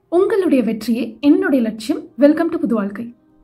உங்களுடைய வெற்றியே என்னுடைய லட்சியம் வெல்கம் டு புது வாழ்க்கை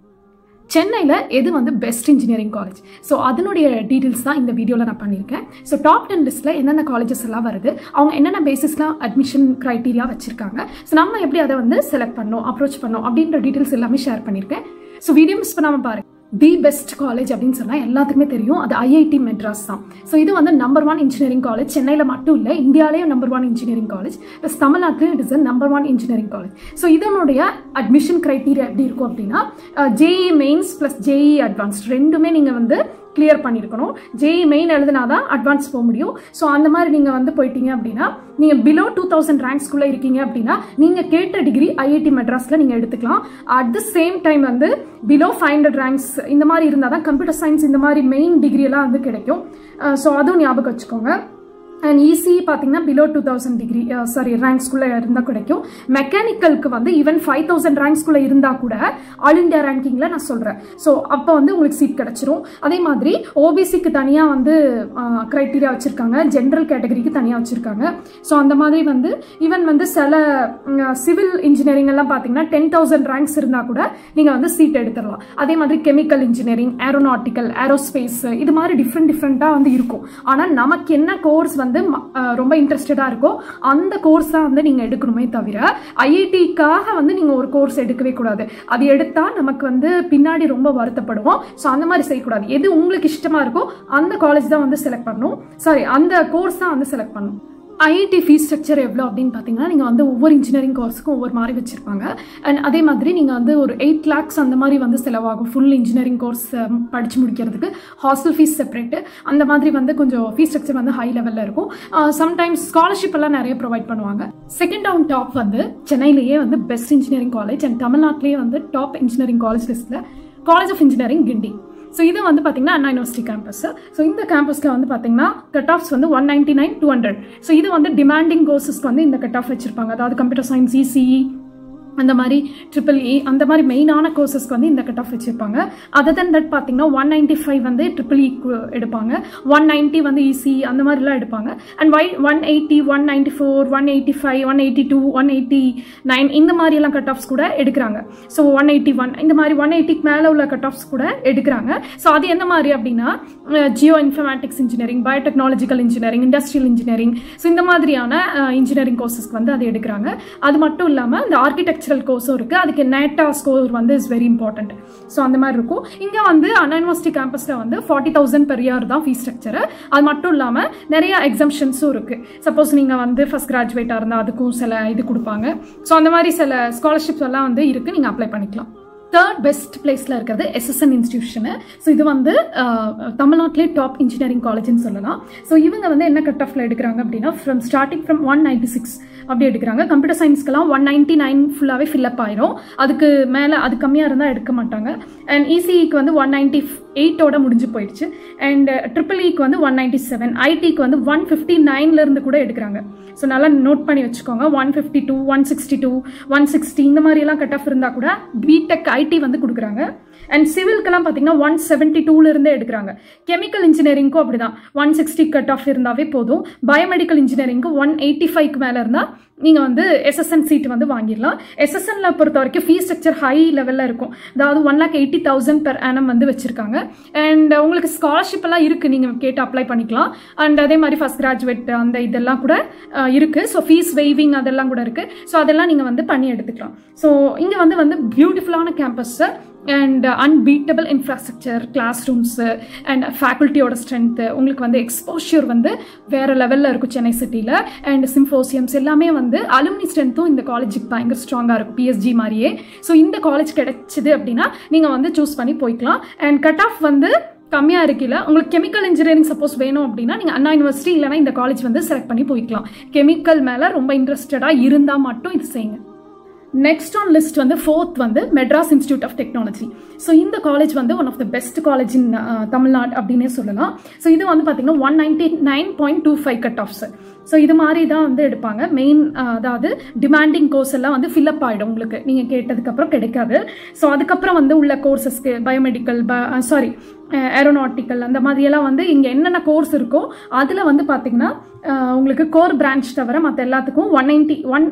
சென்னையில் எது வந்து பெஸ்ட் இன்ஜினியரிங் காலேஜ் ஸோ அதனுடைய டீட்டெயில்ஸ் தான் இந்த வீடியோவில் நான் பண்ணியிருக்கேன் ஸோ டாப் டென் லிஸ்ட்டில் என்னென்ன காலேஜஸ் எல்லாம் வருது அவங்க என்னென்ன பேசிஸ்லாம் அட்மிஷன் க்ரைட்டீரியா வச்சுருக்காங்க ஸோ நம்ம எப்படி அதை வந்து செலக்ட் பண்ணோம் அப்ரோச் பண்ணோம் அப்படின்ற டீட்டெயில்ஸ் எல்லாமே ஷேர் பண்ணியிருக்கேன் ஸோ வீடியோ மிஸ் பண்ணாமல் பாருங்க தி பெஸ்ட் காலேஜ் அப்படின்னு சொன்னால் எல்லாத்துக்குமே தெரியும் அது ஐஐடி மெட்ராஸ் தான் ஸோ இது வந்து நம்பர் ஒன் இன்ஜினியரிங் காலேஜ் சென்னையில் மட்டும் இல்லை இந்தியாவிலேயும் number one engineering college plus தமிழ்நாட்டிலும் it is number one engineering college so இதனுடைய அட்மிஷன் க்ரைட்டீரியா எப்படி இருக்கும் அப்படின்னா JEE Mains plus JEE Advanced ரெண்டுமே நீங்கள் வந்து கிளியர் பண்ணியிருக்கணும் ஜேஇ மெயின் எழுதினா தான் அட்வான்ஸ் போக முடியும் ஸோ அந்த மாதிரி நீங்கள் வந்து போயிட்டீங்க அப்படின்னா நீங்கள் பிலோ டூ தௌசண்ட் ரேங்க்ஸ்குள்ளே இருக்கீங்க அப்படின்னா நீங்கள் கேட்ட டிகிரி ஐஐடி மெட்ராஸில் நீங்கள் எடுத்துக்கலாம் அட் த சேம் டைம் வந்து பிலோ ஃபைவ் ஹண்ட்ரட் ரேங்க்ஸ் இந்த மாதிரி இருந்தால் தான் கம்ப்யூட்டர் சயின்ஸ் இந்த மாதிரி மெயின் டிகிரியெல்லாம் வந்து கிடைக்கும் ஸோ அதுவும் ஞாபகம் வச்சுக்கோங்க அண்ட் ஈஸி பார்த்தீங்கன்னா below two thousand degree sorry ரேங்க்ஸ்குள்ளே இருந்தால் கிடைக்கும் மெக்கானிக்கலுக்கு வந்து ஈவன் ஃபைவ் தௌசண்ட் ரேங்க்ஸ்குள்ளே இருந்தால் கூட ஆல் இண்டியா ரேங்கிங்கில் நான் சொல்கிறேன் ஸோ அப்போ வந்து உங்களுக்கு சீட் கிடச்சிரும் அதே மாதிரி ஓபிசிக்கு தனியாக வந்து க்ரைட்டீரியா வச்சுருக்காங்க ஜென்ரல் கேட்டகரிக்கு தனியாக வச்சுருக்காங்க ஸோ அந்த மாதிரி வந்து ஈவன் வந்து சில சிவில் இன்ஜினியரிங் எல்லாம் பார்த்தீங்கன்னா டென் தௌசண்ட் ரேங்க்ஸ் இருந்தால் கூட நீங்கள் வந்து சீட் எடுத்துடலாம் அதே மாதிரி கெமிக்கல் இன்ஜினியரிங் ஏரோநாட்டிக்கல் ஏரோஸ்பேஸ் இது மாதிரி டிஃப்ரெண்ட் டிஃப்ரெண்ட்டாக வந்து இருக்கும் ஆனால் நமக்கு என்ன கோர்ஸ் வந்து ரொம்ப இன்ட்ரெஸ்டடாக இருக்கோ அந்த கோர்ஸ் தான் வந்து நீங்கள் எடுக்கணுமே தவிர ஐஐடிக்காக வந்து நீங்கள் ஒரு கோர்ஸ் எடுக்கவே கூடாது அது எடுத்தால் நமக்கு வந்து பின்னாடி ரொம்ப வருத்தப்படுவோம் ஸோ அந்த மாதிரி செய்யக்கூடாது எது உங்களுக்கு இஷ்டமாக இருக்கோ அந்த காலேஜ் தான் வந்து செலக்ட் பண்ணணும் சாரி அந்த கோர்ஸ் தான் வந்து செலக்ட் பண்ணணும் ஐஐடி ஃபீஸ் ஸ்ட்ரக்சர் எவ்வளோ அப்படின்னு பார்த்தீங்கன்னா நீங்கள் வந்து ஒவ்வொரு இன்ஜினியரிங் கோர்ஸுக்கும் ஒவ்வொரு மாதிரி வச்சுருப்பாங்க அண்ட் அதே மாதிரி நீங்கள் வந்து ஒரு எயிட் லேக்ஸ் அந்த மாதிரி வந்து செலவாகும் ஃபுல் இன்ஜினியரிங் கோர்ஸ் படித்து முடிக்கிறதுக்கு ஹாஸ்டல் ஃபீஸ் செப்பரேட்டு அந்த மாதிரி வந்து கொஞ்சம் ஃபீஸ் ஸ்ட்ரக்சர் வந்து ஹை லெவலில் இருக்கும் சம்டைம்ஸ் ஸ்காலர்ஷிப் எல்லாம் நிறைய ப்ரொவைட் பண்ணுவாங்க செகண்ட் டவுன் டாப் வந்து சென்னையிலேயே வந்து பெஸ்ட் இன்ஜினியரிங் காலேஜ் அண்ட் தமிழ்நாட்டிலேயே வந்து டாப் இன்ஜினியரிங் காலேஜ் லிஸ்ட்டில் college of engineering Guindy so இது வந்து பார்த்தீங்கன்னா அண்ணா யூனிவர்சிட்டி கேம்பஸ் ஸோ இந்த கேம்பஸில் வந்து பார்த்தீங்கன்னா கட் ஆஃப்ஸ் வந்து one ninety nine two hundred so இது வந்து டிமாண்டிங் கோர்சஸ்க்கு வந்து இந்த கட் ஆஃப் வச்சிருப்பாங்க அதாவது கம்ப்யூட்டர் சயின்ஸ் இசிஇ அந்த மாதிரி ட்ரிபிள் இ அந்த மாதிரி மெயினான கோர்சஸ்க்கு வந்து இந்த கட் ஆஃப் வச்சுருப்பாங்க அதர் தென் தட் பார்த்தீங்கன்னா ஒன் நைன்டி ஃபைவ் வந்து ட்ரிபிள் இ எடுப்பாங்க ஒன் நைன்ட்டி வந்து இசி அந்த மாதிரிலாம் எடுப்பாங்க and why one eighty one ninety four one eighty five one eighty two one eighty nine இந்த மாதிரியெல்லாம் கட் ஆஃப்ஸ் கூட எடுக்கிறாங்க ஸோ ஒன் எயிட்டி ஒன் இந்த மாதிரி ஒன் எயிட்டிக்கு மேலே உள்ள கட் ஆஃப்ஸ் கூட எடுக்கிறாங்க ஸோ அது எந்த மாதிரி அப்படின்னா geo informatics engineering biotechnological engineering industrial engineering so இந்த மாதிரியான இன்ஜினியரிங் கோர்சஸ்க்கு வந்து அது எடுக்கிறாங்க அது மட்டும் இல்லாமல் இந்த ஆர்கிடெக்ட் ஆர்கிடெக்சரல் கோர்ஸும் இருக்குது அதுக்கு நேட்டா ஸ்கோர் வந்து இஸ் வெரி இம்பார்ட்டன்ட் ஸோ அந்த மாதிரி இருக்கும் இங்கே வந்து அண்ணா யூனிவர்சிட்டி கேம்பஸில் வந்து ஃபார்ட்டி தௌசண்ட் பெர் இயர் தான் ஃபீஸ் ஸ்ட்ரக்சரு அது மட்டும் இல்லாமல் நிறைய எக்ஸம்ஷன்ஸும் இருக்குது சப்போஸ் நீங்கள் வந்து ஃபஸ்ட் கிராஜுவேட்டாக இருந்தால் அதுக்கும் சில இது கொடுப்பாங்க ஸோ அந்த மாதிரி சில ஸ்காலர்ஷிப்ஸ் எல்லாம் வந்து இருக்குது நீங்கள் அப்ளை பண்ணிக்கலாம் தேர்ட் பெஸ்ட் பிளேஸில் இருக்கிறது எஸ்எஸ்என் இன்ஸ்டியூஷனு ஸோ இது வந்து தமிழ்நாட்டிலே டாப் இன்ஜினியரிங் காலேஜ்னு சொல்லலாம் ஸோ இவங்க வந்து என்ன கட் ஆஃபில் எடுக்கிறாங்க அப்படின்னா from starting from one ninety six அப்படி எடுக்கிறாங்க கம்ப்யூட்டர் சயின்ஸ்க்கெல்லாம் ஒன் நைன்ட்டி நைன் ஃபுல்லாகவே ஃபில்அப் ஆயிரும் அதுக்கு மேலே அது கம்மியாக இருந்தால் எடுக்க மாட்டாங்க அண்ட் இசிஇக்கு வந்து ஒன் நைன்ட்டி எயிட்டோட முடிஞ்சு போயிடுச்சு அண்ட் ட்ரிபிள் இக்கு வந்து ஒன் நைன்ட்டி செவன் ஐடிக்கு வந்து ஒன் ஃபிஃப்டி நைன்லேருந்து கூட எடுக்கிறாங்க ஸோ நல்லா நோட் பண்ணி வச்சுக்கோங்க one fifty two one sixty two one sixty இந்த மாதிரியெல்லாம் கட் ஆஃப் இருந்தால் கூட பிடெக் ஐடி வந்து கொடுக்குறாங்க அண்ட் சிவில்க்கெல்லாம் பார்த்தீங்கன்னா ஒன் செவன்ட்டி டூலேருந்தே எடுக்கிறாங்க கெமிக்கல் இன்ஜினியரிங்க்கும் அப்படி தான் ஒன் சிக்ஸ்டி கட் ஆஃப் இருந்தாவே போதும் பயோமெடிக்கல் இன்ஜினியரிங்க்கு ஒன் எயிட்டி ஃபைவ்க்கு மேலே இருந்தால் நீங்கள் வந்து எஸ்எஸ்என் சீட் வந்து வாங்கிடலாம் எஸ்எஸ்என்ல பொறுத்த வரைக்கும் ஃபீஸ் ஸ்ட்ரக்சர் ஹை லெவலில் இருக்கும் அதாவது one lakh eighty thousand per annum வந்து வச்சுருக்காங்க அண்ட் உங்களுக்கு ஸ்காலர்ஷிப் எல்லாம் இருக்குது நீங்கள் கேட்டு அப்ளை பண்ணிக்கலாம் அண்ட் அதே மாதிரி ஃபஸ்ட் கிராஜுவேட் அந்த இதெல்லாம் கூட இருக்குது ஸோ ஃபீஸ் வெய்விங் அதெல்லாம் கூட இருக்குது ஸோ அதெல்லாம் நீங்கள் வந்து பண்ணி எடுத்துக்கலாம் ஸோ இங்கே வந்து வந்து பியூட்டிஃபுல்லான கேம்பஸ்ஸை and unbeatable infrastructure class rooms and ஃபேக்கல்ட்டியோட ஸ்ட்ரென்த்து உங்களுக்கு வந்து எக்ஸ்போஷர் வந்து வேறு லெவலில் இருக்கும் சென்னை சிட்டியில் அண்ட் சிம்போசியம்ஸ் எல்லாமே வந்து அலுமினி ஸ்ட்ரென்த்தும் இந்த காலேஜுக்கு பயங்கர ஸ்ட்ராங்காக இருக்கும் பிஎஸ்ஜி மாதிரியே ஸோ இந்த காலேஜ் கிடைச்சிது அப்படின்னா நீங்கள் வந்து சூஸ் பண்ணி போய்க்கலாம் அண்ட் கட் ஆஃப் வந்து கம்மியாக இருக்கில்ல உங்களுக்கு கெமிக்கல் இன்ஜினியரிங் சப்போஸ் வேணும் அப்படின்னா நீங்கள் அண்ணா யூனிவர்சிட்டி இல்லைனா இந்த காலேஜ் வந்து செலக்ட் பண்ணி போய்க்கலாம் கெமிக்கல் மேலே ரொம்ப இன்ட்ரெஸ்டடாக இருந்தால் மட்டும் இது செய்யுங்க நெக்ஸ்ட் ஆன் லிஸ்ட் வந்து ஃபோர்த் வந்து Madras Institute of Technology so இந்த காலேஜ் வந்து one of the best college in Tamil Nadu அப்படின்னே சொல்லலாம் ஸோ இது வந்து பார்த்தீங்கன்னா one ninety nine point two five cut offs so இது மாதிரி தான் வந்து எடுப்பாங்க மெயின் அதாவது டிமாண்டிங் கோர்ஸ் எல்லாம் வந்து ஃபில்அப் ஆகிடும் உங்களுக்கு நீங்கள் கேட்டதுக்கப்புறம் கிடைக்காது ஸோ அதுக்கப்புறம் வந்து உள்ள கோர்சஸ்க்கு பயோமெடிக்கல் ப சாரி ஏரோநாட்டிக்கல் அந்த மாதிரியெல்லாம் வந்து இங்கே என்னென்ன கோர்ஸ் இருக்கோ அதில் வந்து பார்த்தீங்கன்னா உங்களுக்கு கோர் பிரான்ச் தவிர மற்ற எல்லாத்துக்கும் one ninety one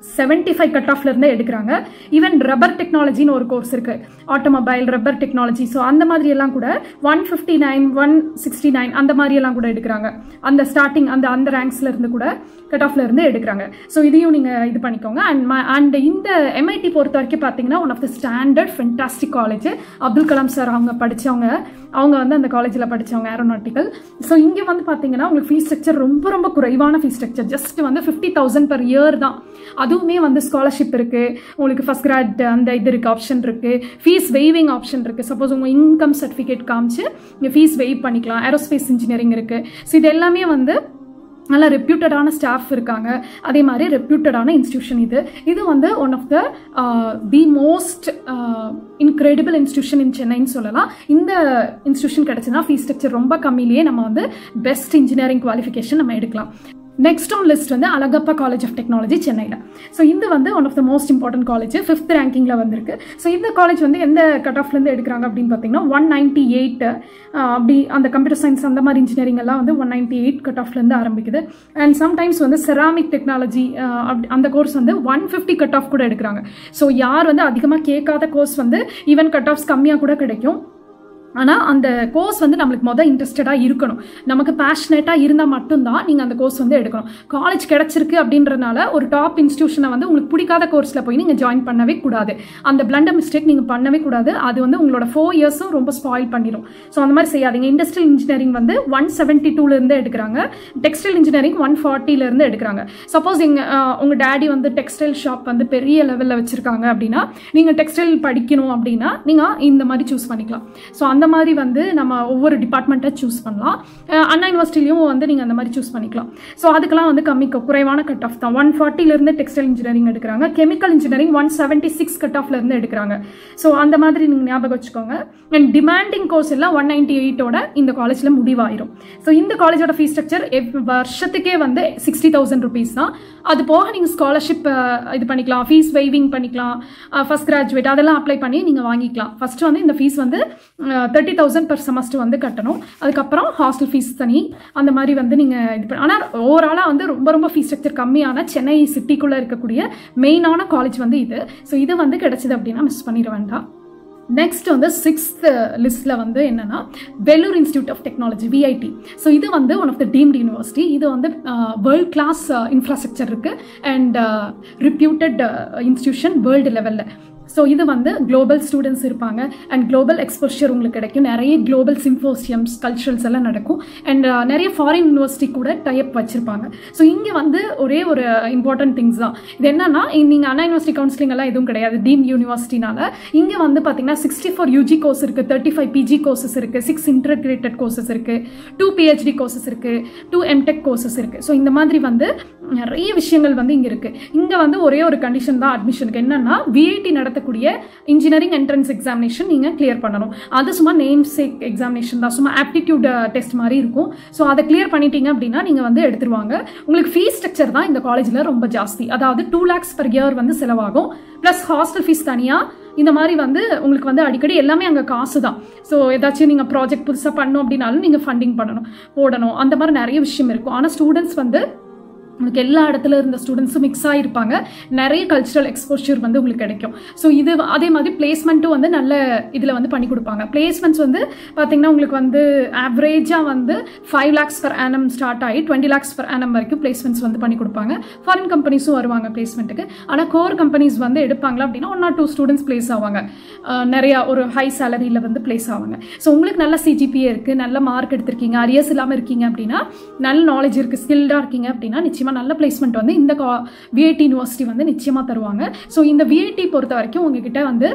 seventy five cut ஆஃப்ல இருந்தே எடுக்கிறாங்க ஈவன் ரப்பர் டெக்னாலஜின்னு ஒரு கோர்ஸ் இருக்கு ஆட்டோமொபைல் ரப்பர் டெக்னாலஜி ஸோ அந்த மாதிரி எல்லாம் கூட one fifty nine one sixty nine அந்த மாதிரி எல்லாம் கூட எடுக்கிறாங்க அந்த ஸ்டார்டிங் அந்த அந்த ரேங்க்ஸ்ல இருந்து கூட கட் ஆஃப்ல இருந்து எடுக்கிறாங்க ஸோ இதையும் நீங்க இது பண்ணிக்கோங்க அண்ட் அண்ட் இந்த எம்ஐடி பொறுத்த வரைக்கும் பார்த்தீங்கன்னா one of the standard fantastic college Abdul Kalam sir அவங்க படிச்சவங்க அவங்க வந்து அந்த காலேஜில் படிச்சவங்க ஏரோநாட்டிக்கல் ஸோ இங்கே வந்து பார்த்தீங்கன்னா உங்களுக்கு ஃபீஸ் ஸ்ட்ரக்சர் ரொம்ப ரொம்ப குறைவான ஃபீஸ் ஸ்ட்ரக்சர் ஜஸ்ட் வந்து ஃபிஃப்டி தௌசண்ட் பர் இயர் தான் அதுவுமே வந்து ஸ்காலர்ஷிப் இருக்குது உங்களுக்கு ஃபஸ்ட் கிராட் அந்த இது இருக்குது ஆப்ஷன் இருக்குது ஃபீஸ் வெய்விங் ஆப்ஷன் இருக்குது சப்போஸ் உங்கள் இன்கம் சர்டிஃபிகேட் காமிச்சு நீங்கள் ஃபீஸ் வெய்வ் பண்ணிக்கலாம் ஏரோஸ்பேஸ் இன்ஜினியரிங் இருக்குது ஸோ இது எல்லாமே வந்து நல்ல ரெப்யூட்டடான ஸ்டாஃப் இருக்காங்க அதே மாதிரி ரெப்யூட்டடான இன்ஸ்டியூஷன் இது இது வந்து one of the the most incredible institution in சென்னைன்னு சொல்லலாம் இந்த இன்ஸ்டியூஷன் கிடச்சுன்னா ஃபீஸ் ஸ்ட்ரக்சர் ரொம்ப கம்மியிலேயே நம்ம வந்து பெஸ்ட் இன்ஜினியரிங் குவாலிஃபிகேஷன் நம்ம எடுக்கலாம் நெக்ஸ்ட் ஆன் லிஸ்ட் வந்து அழகப்பா காலேஜ் ஆஃப் டெக்னாலஜி சென்னையில் ஸோ இது வந்து one of the most important college fifth ரேங்கிங்கில் வந்திருக்கு ஸோ இந்த காலேஜ் வந்து எந்த கட் ஆஃப்லேருந்து எடுக்கிறாங்க அப்படின்னு பார்த்தீங்கன்னா ஒன் நைன்ட்டி எயிட் அப்படி அந்த கம்ப்யூட்டர் சயின்ஸ் அந்த மாதிரி இன்ஜினியரிங் எல்லாம் வந்து ஒன் நைன்ட்டி எயிட் கட் ஆஃப்லேருந்து ஆரம்பிக்குது அண்ட் சம்டைம்ஸ் வந்து செராமிக் டெக்னாலஜி அப்படி அந்த கோர்ஸ் வந்து ஒன் ஃபிஃப்டி கட் ஆஃப் கூட எடுக்கிறாங்க ஸோ யார் வந்து அதிகமாக கேட்காத கோர்ஸ் வந்து ஈவன் கட் ஆஃப்ஸ் கம்மியாக கூட கிடைக்கும் ஆனால் அந்த கோர்ஸ் வந்து நம்மளுக்கு மொதல் இன்ட்ரெஸ்டடாக இருக்கணும் நமக்கு பேஷனேட்டாக இருந்தால் மட்டும்தான் நீங்கள் அந்த கோர்ஸ் வந்து எடுக்கணும் காலேஜ் கிடச்சிருக்கு அப்படின்றனால ஒரு டாப் இன்ஸ்டியூஷனை வந்து உங்களுக்கு பிடிக்காத கோர்ஸில் போய் நீங்கள் ஜாயின் பண்ணவே கூடாது அந்த பிளண்டர் மிஸ்டேக் நீங்கள் பண்ணவே கூடாது அது வந்து உங்களோட ஃபோர் இயர்ஸும் ரொம்ப ஸ்பாயில் பண்ணிடும் ஸோ அந்த மாதிரி செய்யாதீங்க இண்டஸ்ட்ரியல் இன்ஜினியரிங் வந்து ஒன் செவன்ட்டி டூலேருந்து எடுக்கிறாங்க டெக்ஸ்டைல் இன்ஜினியரிங் ஒன் ஃபார்ட்டிலேருந்து எடுக்கிறாங்க சப்போஸ் எங்கள் உங்கள் டேடி வந்து டெக்ஸ்டைல் ஷாப் வந்து பெரிய லெவலில் வச்சுருக்காங்க அப்படின்னா நீங்கள் டெக்ஸ்டைல் படிக்கணும் அப்படின்னா நீங்கள் இந்த மாதிரி சூஸ் பண்ணிக்கலாம் ஸோ அந்த மாதிரி வந்து நம்ம ஒவ்வொரு டிபார்ட்மெண்ட்டை சூஸ் பண்ணலாம் அண்ணா யூனிவர்சிட்டிலையும் வந்து நீங்கள் அந்த மாதிரி சூஸ் பண்ணிக்கலாம் ஸோ அதுக்கெல்லாம் வந்து கம்மி குறைவான கட் ஆஃப் தான் ஒன் ஃபார்ட்டிலேருந்து டெக்ஸ்டைல் இன்ஜினியரிங் எடுக்கிறாங்க chemical engineering one seventy six cut ஆஃப்லேருந்து எடுக்கிறாங்க ஸோ அந்த மாதிரி நீங்கள் ஞாபகம் வச்சுக்கோங்க அண்ட் டிமாண்டிங் கோர்ஸ் எல்லாம் ஒன் நைன்டி எயிட்டோட இந்த காலேஜில் முடிவாயிரும் ஸோ இந்த காலேஜோட ஃபீஸ் ஸ்ட்ரக்சர் வருஷத்துக்கே வந்து சிக்ஸ்டி தௌசண்ட் ருபீஸ் தான் அது போக நீங்கள் ஸ்காலர்ஷிப் இது பண்ணிக்கலாம் ஃபீஸ் வெய்விங் பண்ணிக்கலாம் ஃபஸ்ட் கிராஜுவேட் அதெல்லாம் அப்ளை பண்ணி நீங்கள் வாங்கிக்கலாம் ஃபஸ்ட்டு வந்து இந்த ஃபீஸ் வந்து தேர்ட்டி தௌசண்ட் பர் செமஸ்டர் வந்து கட்டணும் அதுக்கப்புறம் ஹாஸ்டல் ஃபீஸ் தனி அந்த மாதிரி வந்து நீங்கள் இது பண்ண ஆனால் ஓவராலாக வந்து ரொம்ப ரொம்ப ஃபீஸ் ஸ்ட்ரக்சர் கம்மியான சென்னை சிட்டிக்குள்ளே இருக்கக்கூடிய மெயினான காலேஜ் வந்து இது ஸோ இது வந்து கிடைச்சிது அப்படின்னா மிஸ் பண்ணிட வேண்டாம் நெக்ஸ்ட் வந்து சிக்ஸ்த் லிஸ்ட்டில் வந்து என்னென்னா Vellore institute of technology VIT so இது வந்து one of the deemed university இது வந்து வேர்ல்ட் கிளாஸ் இன்ஃப்ராஸ்ட்ரக்சர் இருக்குது அண்ட் ரிப்யூட்டட் இன்ஸ்டியூஷன் வேர்ல்டு லெவலில் ஸோ இது வந்து குளோபல் ஸ்டூடெண்ட்ஸ் இருப்பாங்க அண்ட் குளோபல் எக்ஸ்போஷர் உங்களுக்கு கிடைக்கும் நிறைய குளோபல் சிம்போசியம்ஸ் கல்ச்சரல்ஸ் எல்லாம் நடக்கும் அண்ட் நிறைய ஃபாரின் யூனிவர்சிட்டி கூட டைப் வச்சுருப்பாங்க ஸோ இங்கே வந்து ஒரே ஒரு இம்பார்ட்டன்ட் திங்ஸ் தான் இது என்னன்னா நீங்கள் அண்ணா யூனிவர்சிட்டி கவுன்சிலிங் எல்லாம் எதுவும் கிடையாது டீம் யூனிவர்சிட்டினால இங்கே வந்து பார்த்தீங்கன்னா சிக்ஸ்டி ஃபோர் யூஜி கோர்ஸ் இருக்குது தேர்ட்டி ஃபைவ் பிஜி கோர்சஸ் இருக்குது சிக்ஸ் இன்டர்கிரேட்டட் கோர்சஸ் இருக்குது டூ பிஹெச்டி கோர்சஸ் இருக்குது டூ எம்டெக் கோர்சஸ் இருக்குது ஸோ இந்த மாதிரி வந்து நிறைய விஷயங்கள் வந்து இங்கே இருக்குது இங்கே வந்து ஒரே ஒரு கண்டிஷன் தான் அட்மிஷனுக்கு என்னன்னா விஐடி நடத்தக்கூடிய இன்ஜினியரிங் என்ட்ரன்ஸ் எக்ஸாமினேஷன் நீங்கள் கிளியர் பண்ணணும் அது சும்மா நேம் சேக் எக்ஸாமினேஷன் தான் சும்மா ஆப்டிடியூட் டெஸ்ட் மாதிரி இருக்கும் ஸோ அதை கிளியர் பண்ணிட்டீங்க அப்படின்னா நீங்கள் வந்து எடுத்துருவாங்க உங்களுக்கு ஃபீஸ் ஸ்ட்ரக்சர் தான் இந்த காலேஜில் ரொம்ப ஜாஸ்தி அதாவது டூ லேக்ஸ் பர் இயர் வந்து செலவாகும் ப்ளஸ் ஹாஸ்டல் ஃபீஸ் தனியாக இந்த மாதிரி வந்து உங்களுக்கு வந்து அடிக்கடி எல்லாமே அங்கே காசு தான் ஸோ ஏதாச்சும் நீங்கள் ப்ராஜெக்ட் புதுசாக பண்ணணும் அப்படின்னாலும் நீங்கள் ஃபண்டிங் பண்ணணும் போடணும் அந்த மாதிரி நிறைய விஷயம் இருக்கும் ஆனால் ஸ்டூடெண்ட்ஸ் வந்து உங்களுக்கு எல்லா இடத்துல இருந்த ஸ்டூடெண்ட்ஸும் மிக்ஸ் ஆகிருப்பாங்க நிறைய கல்ச்சுரல் எக்ஸ்போஷர் வந்து உங்களுக்கு கிடைக்கும் ஸோ இது அதே மாதிரி பிளேஸ்மெண்ட்டும் வந்து நல்ல இதில் வந்து பண்ணி கொடுப்பாங்க பிளேஸ்மெண்ட்ஸ் வந்து பார்த்தீங்கன்னா உங்களுக்கு வந்து ஆவரேஜாக வந்து five lakhs per annum start ஆகி டுவெண்ட்டி லேக்ஸ் பர் ஆனம் வரைக்கும் பிளேஸ்மெண்ட்ஸ் வந்து பண்ணி கொடுப்பாங்க ஃபாரின் கம்பெனிஸும் வருவாங்க பிளேஸ்மெண்ட்டுக்கு ஆனால் கோர் கம்பெனிஸ் வந்து எடுப்பாங்களா அப்படின்னா one or two students place ஆவாங்க நிறையா ஒரு ஹை சேலரியில் வந்து பிளேஸ் ஆவாங்க ஸோ உங்களுக்கு நல்ல சிஜிபிஏ இருக்குது நல்ல மார்க் எடுத்திருக்கீங்க அரியர்ஸ் இல்லாமல் இருக்கீங்க அப்படின்னா நல்ல நாலேஜ் இருக்குது ஸ்கில்டாக இருக்கீங்க அப்படின்னா நிச்சயம் நிச்சயமாக நல்ல பிளேஸ்மெண்ட் வந்து இந்த கா விஐடி யூனிவர்சிட்டி வந்து நிச்சயமாக தருவாங்க ஸோ இந்த விஐடி பொறுத்த வரைக்கும் உங்ககிட்ட வந்து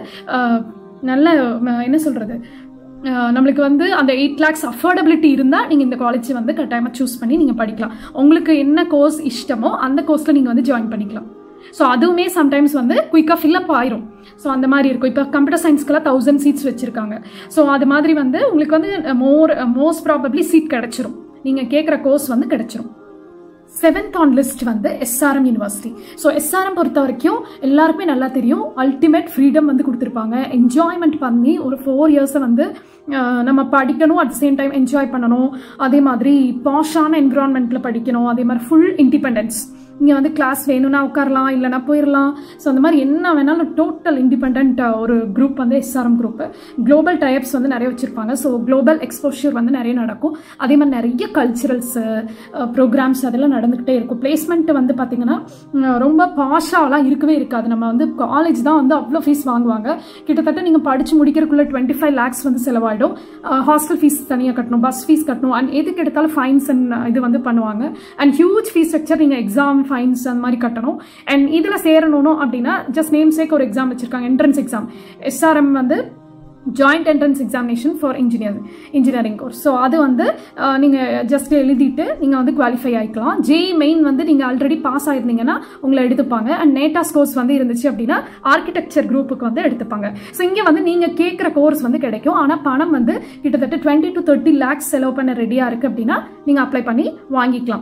நல்ல என்ன சொல்கிறது நம்மளுக்கு வந்து அந்த எயிட் லேக்ஸ் அஃபோர்டபிலிட்டி இருந்தால் நீங்கள் இந்த காலேஜ் வந்து கட்டாயமாக சூஸ் பண்ணி நீங்கள் படிக்கலாம் உங்களுக்கு என்ன கோர்ஸ் இஷ்டமோ அந்த கோர்ஸில் நீங்கள் வந்து ஜாயின் பண்ணிக்கலாம் ஸோ அதுவுமே சம்டைம்ஸ் வந்து குயிக்காக ஃபில்அப் ஆயிரும் ஸோ அந்த மாதிரி இருக்கும் இப்போ கம்ப்யூட்டர் சயின்ஸ்க்கெல்லாம் தௌசண்ட் சீட்ஸ் வச்சுருக்காங்க ஸோ அது மாதிரி வந்து உங்களுக்கு வந்து மோர் மோஸ்ட் ப்ராபப்ளி சீட் கிடச்சிரும் நீங்கள் கேட்குற கோர்ஸ் வந்து கிடச்சிரும் செவன்த் ஆன் லிஸ்ட் வந்து எஸ்ஆர்எம் யூனிவர்சிட்டி ஸோ எஸ்ஆர்எம் பொறுத்த வரைக்கும் எல்லாருக்குமே நல்லா தெரியும் அல்டிமேட் ஃப்ரீடம் வந்து கொடுத்துருப்பாங்க என்ஜாய்மெண்ட் பண்ணி ஒரு ஃபோர் இயர்ஸை வந்து நம்ம படிக்கணும் அட் சேம் டைம் என்ஜாய் பண்ணணும் அதே மாதிரி பாஷான என்விரான்மெண்ட்டில் படிக்கணும் அதே மாதிரி ஃபுல் இண்டிபெண்டன்ஸ் இங்கே வந்து கிளாஸ் வேணும்னா உட்காரலாம் இல்லைனா போயிடலாம் ஸோ அந்த மாதிரி என்ன வேணாலும் டோட்டல் இண்டிபெண்ட் ஒரு குரூப் வந்து எஸ்ஆர்எம் குரூப் குளோபல் டைப்ஸ் வந்து நிறைய வச்சுருப்பாங்க ஸோ குளோபல் எக்ஸ்போஷர் வந்து நிறைய நடக்கும் அதே மாதிரி நிறைய கல்ச்சுரல்ஸு ப்ரோக்ராம்ஸ் அதெல்லாம் நடந்துக்கிட்டே இருக்கும் பிளேஸ்மெண்ட் வந்து பார்த்திங்கன்னா உம், ரொம்ப பாஷாலாம் இருக்கவே இருக்காது நம்ம வந்து காலேஜ் தான் வந்து அவ்வளோ ஃபீஸ் வாங்குவாங்க கிட்டத்தட்ட நீங்கள் படித்து முடிக்கிறதுக்குள்ள டுவெண்ட்டி ஃபைவ் லேக்ஸ் வந்து செலவாயிடும் ஹாஸ்டல் ஃபீஸ் தனியாக கட்டணும் பஸ் ஃபீஸ் கட்டணும் அண்ட் எதுக்கு எடுத்தாலும் ஃபைன்ஸ் அண்ட் இது வந்து பண்ணுவாங்க அண்ட் ஹியூஜ் ஃபீஸ் ஸ்ட்ரக்சர் நீங்கள் எக்ஸாம் ஃபைன்ஸ் அந்த மாதிரி கட்டணும் அண்ட் இதில் சேரணும் அப்படின்னா ஜஸ்ட் நேம் சேக் ஒரு எக்ஸாம் வச்சுருக்காங்க என்ட்ரன்ஸ் எக்ஸாம் எஸ்ஆர்எம் வந்து joint entrance examination for engineer engineering course so அது வந்து நீங்கள் ஜஸ்ட் எழுதிட்டு நீங்கள் வந்து குவாலிஃபை ஆகிக்கலாம் ஜேஇ மெயின் வந்து நீங்கள் ஆல்ரெடி பாஸ் ஆயிருந்தீங்கன்னா உங்களை எடுத்துப்பாங்க அண்ட் நேட்டா ஸ்கோர்ஸ் வந்து இருந்துச்சு அப்படின்னா ஆர்கிடெக்சர் குரூப்புக்கு வந்து எடுத்துப்பாங்க ஸோ இங்கே வந்து நீங்கள் கேட்குற கோர்ஸ் வந்து கிடைக்கும் ஆனால் பணம் வந்து கிட்டத்தட்ட டுவெண்ட்டி டு தேர்ட்டி லேக்ஸ் செலவு பண்ண ரெடியாக இருக்குது அப்படின்னா நீங்கள் அப்ளை பண்ணி வாங்கிக்கலாம்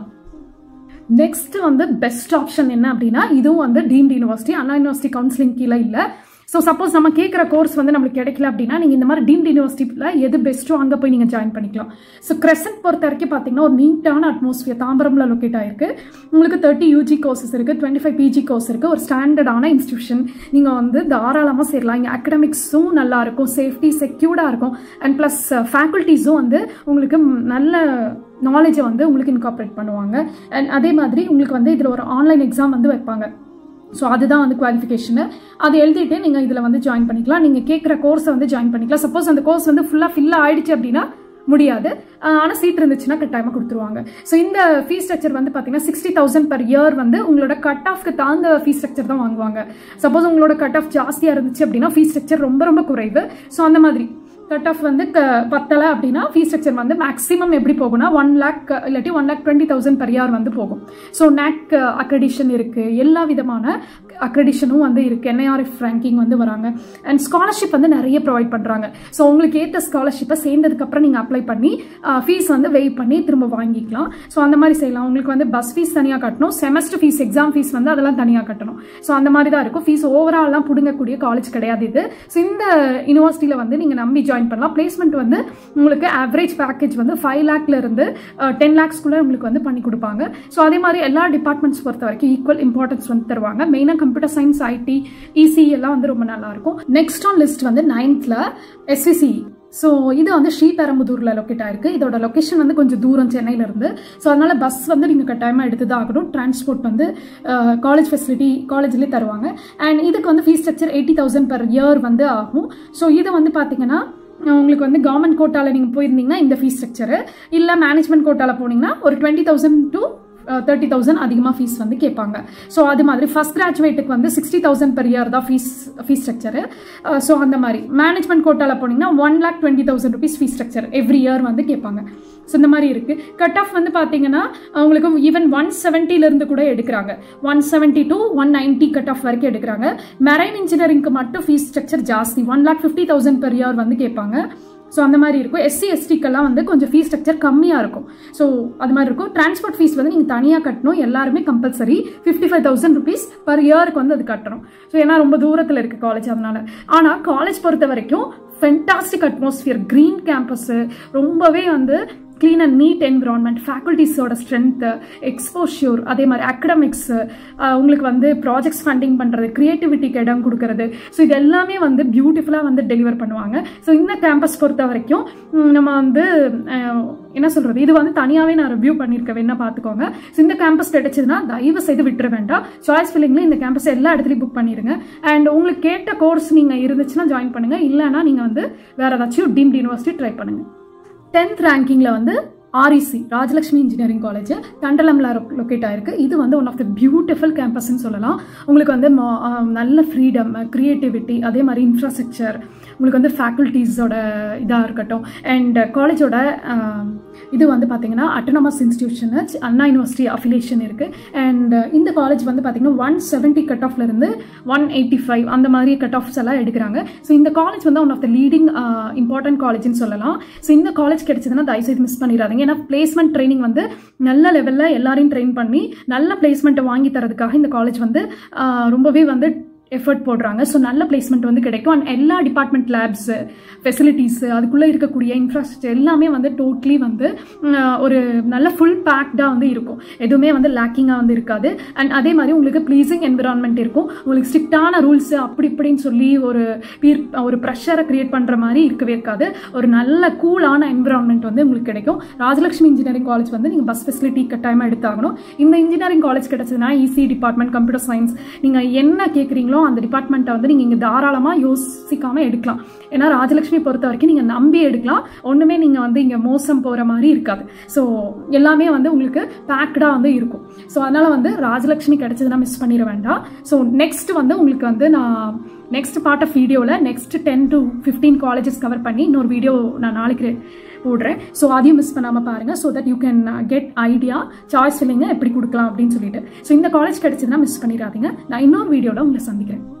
நெக்ஸ்ட் வந்து பெஸ்ட் ஆப்ஷன் என்ன அப்படின்னா இதுவும் வந்து deemed university Anna university counselling கீழே இல்லை ஸோ சப்போஸ் நம்ம கேட்குற கோர்ஸ் வந்து நம்மளுக்கு கிடைக்கல அப்படின்னா நீங்கள் இந்த மாதிரி டீம்டு யூனிவர்சிட்டியில் எது பெஸ்ட்டோ அங்கே போய் நீங்கள் ஜாயின் பண்ணிக்கலாம் ஸோ கிரெசன்ட் பொறுத்த வரைக்கும் பார்த்தீங்கன்னா ஒரு நீட்டான அட்மாஸ்பியர் தாம்பரம்ல லொக்கேட் ஆயிருக்கு உங்களுக்கு தேர்ட்டி யூஜி கோர்சஸ் இருக்குது டுவெண்ட்டி ஃபைவ் பிஜி கோர்ஸ் இருக்குது ஒரு ஸ்டாண்டர்டான இன்ஸ்டியூஷன் நீங்கள் வந்து தாராளமாக சேரலாம் இங்கே அகடமிக்ஸும் நல்லா இருக்கும் சேஃப்டி செக்யூர்டாக இருக்கும் அண்ட் ப்ளஸ் ஃபேக்கல்ட்டிஸும் வந்து உங்களுக்கு நல்ல நாலேஜை வந்து உங்களுக்கு இன்கார்பரேட் பண்ணுவாங்க அண்ட் அதே மாதிரி உங்களுக்கு வந்து இதில் ஒரு ஆன்லைன் எக்ஸாம் வந்து வைப்பாங்க ஸோ அதுதான் வந்து குவாலிஃபிகேஷனு அது எழுதிட்டு நீங்கள் இதில் வந்து ஜாயின் பண்ணிக்கலாம் நீங்கள் கேட்குற கோர்ஸை வந்து ஜாயின் பண்ணிக்கலாம் சப்போஸ் அந்த கோர்ஸ் வந்து ஃபுல்லாக ஃபில் ஆயிடுச்சு அப்படின்னா முடியாது ஆனால் சீட் இருந்துச்சுன்னா கட்டாயமாக கொடுத்துருவாங்க ஸோ இந்த ஃபீஸ் ஸ்ட்ரக்சர் வந்து பார்த்தீங்கன்னா சிக்ஸ்டி தௌசண்ட் பர் இயர் வந்து உங்களோட கட் ஆஃப்க்கு தாழ்ந்த ஃபீஸ் ஸ்ட்ரக்சர் தான் வாங்குவாங்க சப்போஸ் உங்களோட கட் ஆஃப் ஜாஸ்தியாக இருந்துச்சு அப்படின்னா ஃபீஸ் ஸ்ட்ரக்சர் ரொம்ப ரொம்ப குறைவு ஸோ அந்த மாதிரி கட் ஆஃப் வந்து க பத்தலை அப்படின்னா ஃபீஸ் ஸ்ட்ரக்சர் வந்து மேக்ஸிமம் எப்படி போகும்னா ஒன் லேக் இல்லாட்டி one lakh twenty thousand per year வந்து போகும் ஸோ நேக் அக்ரெடிஷன் இருக்குது எல்லா விதமான அக்ரெடிஷனும் வந்து இருக்குது என்ஐஆர்எஃப் ரேங்கிங் வந்து வராங்க அண்ட் ஸ்காலர்ஷிப் வந்து நிறைய ப்ரொவைட் பண்ணுறாங்க ஸோ உங்களுக்கு ஏற்ற ஸ்காலர்ஷிப்பை சேர்ந்ததுக்கப்புறம் நீங்கள் அப்ளை பண்ணி ஃபீஸ் வந்து வெயிட் பண்ணி திரும்ப வாங்கிக்கலாம் ஸோ அந்த மாதிரி செய்யலாம் உங்களுக்கு வந்து பஸ் ஃபீஸ் தனியாக கட்டணும் செமஸ்டர் ஃபீஸ் எக்ஸாம் ஃபீஸ் வந்து அதெல்லாம் தனியாக கட்டணும் ஸோ அந்த மாதிரி தான் இருக்கும் ஃபீஸ் ஓவரால்லாம் பிடுங்கக்கூடிய காலேஜ் கிடையாது இது ஸோ இந்த யூனிவர்சிட்டியில் வந்து நீங்கள் நம்பி ஜாயின் பண்ணலாம் பிளேஸ்மெண்ட் வந்து உங்களுக்கு ஆவரேஜ் பேக்கேஜ் வந்து ஃபைவ் லேக்ல இருந்து டென் லேக்ஸ்க்குள்ளே உங்களுக்கு வந்து பண்ணி கொடுப்பாங்க ஸோ அதே மாதிரி எல்லா டிபார்ட்மெண்ட்ஸ் பொறுத்த வரைக்கும் ஈக்குவல் இம்பார்ட்டன்ஸ் வந்து தருவாங்க மெயினாக கம்ப்யூட்டர் சயின்ஸ் ஐடி இசி எல்லாம் வந்து ரொம்ப நல்லா இருக்கும் நெக்ஸ்ட் ஆன் லிஸ்ட் வந்து நைன்த்தில் எஸ்சிசி ஸோ இது வந்து ஸ்ரீபெரம்புதூரில் லொக்கேட் ஆயிருக்கு இதோட லொக்கேஷன் வந்து கொஞ்சம் தூரம் சென்னையிலேருந்து ஸோ அதனால பஸ் வந்து நீங்கள் கட்டாயமாக எடுத்து தான் ஆகணும் டிரான்ஸ்போர்ட் வந்து காலேஜ் ஃபெசிலிட்டி காலேஜ்லேயே தருவாங்க அண்ட் இதுக்கு வந்து fees structure eighty thousand per year வந்து ஆகும் ஸோ இது வந்து பார்த்தீங்கன்னா உங்களுக்கு வந்து கவர்மெண்ட் கோட்டாவில் நீங்கள் போயிருந்தீங்கன்னா இந்த ஃபீஸ் ஸ்ட்ரக்சரு இல்லை மேனேஜ்மெண்ட் கோட்டாவில் போனீங்கன்னா ஒரு twenty thousand to thirty thousand அதிகமாக ஃபீஸ் வந்து கேட்பாங்க ஸோ அது மாதிரி ஃபஸ்ட் கிராஜுவேட்டுக்கு வந்து சிக்ஸ்டி தௌசண்ட் பெர் இயர் தான் ஃபீஸ் ஃபீஸ் ஸ்ட்ரக்சரு ஸோ அந்த மாதிரி மேனேஜ்மெண்ட் கோட்டாவில் போனீங்கன்னா one lakh twenty thousand rupees fees structure every year வந்து கேட்பாங்க ஸோ இந்த மாதிரி இருக்குது கட் ஆஃப் வந்து பார்த்தீங்கன்னா உங்களுக்கு ஈவன் ஒன் செவன்ட்டிலேருந்து கூட எடுக்கிறாங்க one seventy to one ninety cut off வரைக்கும் எடுக்கிறாங்க மெரைன் இன்ஜினியரிங்க்கு மட்டும் ஃபீஸ் ஸ்ட்ரக்சர் ஜாஸ்தி one lakh fifty thousand per year வந்து கேட்பாங்க ஸோ அந்த மாதிரி இருக்கும் எஸ்சி எஸ்டிக்கெல்லாம் வந்து கொஞ்சம் ஃபீஸ் ஸ்ட்ரக்சர் கம்மியாக இருக்கும் ஸோ அது மாதிரி இருக்கும் டிரான்ஸ்போர்ட் ஃபீஸ் வந்து நீங்கள் தனியாக கட்டணும் எல்லாருமே compulsory fifty five thousand rupees per இயருக்கு வந்து அது கட்டணும் ஸோ ஏன்னா ரொம்ப தூரத்தில் இருக்குது காலேஜ் அதனால ஆனால் காலேஜ் பொறுத்த வரைக்கும் ஃபென்டாஸ்டிக் அட்மாஸ்பியர் க்ரீன் கேம்பஸ்ஸு ரொம்பவே வந்து க்ளீன் அண்ட் நீட் என்விரான்மெண்ட் ஃபேக்கல்ட்டிஸோட ஸ்ட்ரென்த்து எக்ஸ்போஷூர் அதே மாதிரி அகடமிக்ஸு உங்களுக்கு வந்து ப்ராஜெக்ட்ஸ் ஃபண்டிங் பண்ணுறது க்ரியேட்டிவிட்டிக்கு இடம் கொடுக்கறது ஸோ இது எல்லாமே வந்து பியூட்டிஃபுல்லாக வந்து டெலிவர் பண்ணுவாங்க ஸோ இந்த கேம்பஸ் பொறுத்த வரைக்கும் ம், நம்ம வந்து அஹ், என்ன சொல்கிறது இது வந்து தனியாகவே நான் ரிவ்யூ பண்ணியிருக்கேன் வேணா பார்த்துக்கோங்க ஸோ இந்த கேம்பஸ் கிடைச்சதுன்னா தயவு செய்து விட்டுற வேண்டாம் சாய்ஸ் ஃபில்லிங்கில் இந்த கேம்பஸ் எல்லா இடத்துலையும் புக் பண்ணிடுங்க அண்ட் உங்களுக்கு கேட்ட கோர்ஸ் நீங்கள் இருந்துச்சுன்னா ஜாயின் பண்ணுங்கள் இல்லைன்னா நீங்கள் வந்து வேறு ஏதாச்சும் டீம்ட் யூனிவர்சிட்டி ட்ரை பண்ணுங்கள் டென்த் ரேங்கிங்கில் வந்து ஆர்இசி ராஜலக்ஷ்மி இன்ஜினியரிங் காலேஜ் தண்டலம்ல லொக்கேட் ஆயிருக்கு இது வந்து ஒன் ஆஃப் த பியூட்டிஃபுல் கேம்பஸ்ன்னு சொல்லலாம் உங்களுக்கு வந்து மோ- ஆஹ் நல்ல ஃப்ரீடம் க்ரியேட்டிவிட்டி அதே மாதிரி இன்ஃப்ராஸ்ட்ரக்சர் உங்களுக்கு வந்து ஃபேக்கல்ட்டிஸோட இதாக இருக்கட்டும் அண்ட் காலேஜோட இது வந்து பார்த்தீங்கன்னா autonomous institution Anna university affiliation இருக்குது அண்ட் இந்த காலேஜ் வந்து பார்த்தீங்கன்னா ஒன் செவன்ட்டி கட் ஆஃப்லேருந்து ஒன் எயிட்டி ஃபைவ் அந்த மாதிரி கட் ஆஃப்ஸ் எல்லாம் எடுக்கிறாங்க ஸோ இந்த காலேஜ் வந்து one of the leading important காலேஜ்னு சொல்லலாம் ஸோ இந்த காலேஜ் கிடைச்சதுன்னா தயவுசெய்து மிஸ் பண்ணிடாதீங்க ஏன்னா பிளேஸ்மெண்ட் ட்ரைனிங் வந்து நல்ல லெவலில் எல்லாரையும் ட்ரெயின் பண்ணி நல்ல பிளேஸ்மெண்ட்டை வாங்கி தரதுக்காக இந்த காலேஜ் வந்து ஆஹ், ரொம்பவே வந்து எஃபர்ட் போடுறாங்க ஸோ நல்ல பிளேஸ்மெண்ட் வந்து கிடைக்கும் அண்ட் எல்லா டிபார்ட்மெண்ட் லேப்ஸு ஃபெசிலிட்டிஸு அதுக்குள்ளே இருக்கக்கூடிய இன்ஃப்ராஸ்ட்ரக்சர் எல்லாமே வந்து டோட்லி வந்து உம், ஒரு நல்ல ஃபுல் பேக்டாக வந்து இருக்கும் எதுவுமே வந்து லேக்கிங்காக வந்து இருக்காது அண்ட் அதே மாதிரி உங்களுக்கு ப்ளீசிங் என்விரான்மெண்ட் இருக்கும் உங்களுக்கு ஸ்ட்ரிக்டான ரூல்ஸு அப்படி இப்படின்னு சொல்லி ஒரு பீர் ஒரு ப்ரெஷரை கிரியேட் பண்ணுற மாதிரி இருக்கவே இருக்காது ஒரு நல்ல கூலான என்விரான்மெண்ட் வந்து உங்களுக்கு கிடைக்கும் ராஜலட்சுமி இன்ஜினியரிங் காலேஜ் வந்து நீங்கள் பஸ் ஃபெசிலிட்டி கட்டாயமாக எடுத்தாகணும் இந்த இன்ஜினியரிங் காலேஜ் கிடைச்சதுன்னா ஈசி டிபார்ட்மெண்ட் கம்ப்யூட்டர் சயின்ஸ் நீங்கள் என்ன கேட்குறீங்களோ அந்த டிபார்ட்மெண்ட்டை வந்து நீங்கள் இங்கே தாராளமாக யோசிக்காமல் எடுக்கலாம் ஏன்னா ராஜலட்சுமி பொறுத்த வரைக்கும் நீங்கள் நம்பி எடுக்கலாம் ஒன்றுமே நீங்கள் வந்து இங்கே மோசம் போகிற மாதிரி இருக்காது ஸோ எல்லாமே வந்து உங்களுக்கு பேக்டாக வந்து இருக்கும் ஸோ அதனால் வந்து ராஜலட்சுமி கிடைச்சதுன்னா மிஸ் பண்ணிட வேண்டாம் ஸோ நெக்ஸ்ட் வந்து உங்களுக்கு வந்து நான் நெக்ஸ்ட் பார்ட் ஆஃப் வீடியோவில் next ten to fifteen colleges cover பண்ணி இன்னொரு வீடியோ நான் நாளைக்கு போடுறேன் ஸோ அதையும் மிஸ் பண்ணாமல் பாருங்கள் so that you can get idea choice ஃபில்லிங்கை எப்படி கொடுக்கலாம் அப்படின்னு சொல்லிட்டு ஸோ இந்த காலேஜ் கிடைச்சதுன்னா மிஸ் பண்ணிடாதீங்க நான் இன்னொரு வீடியோவில் உங்களை சந்திக்கிறேன்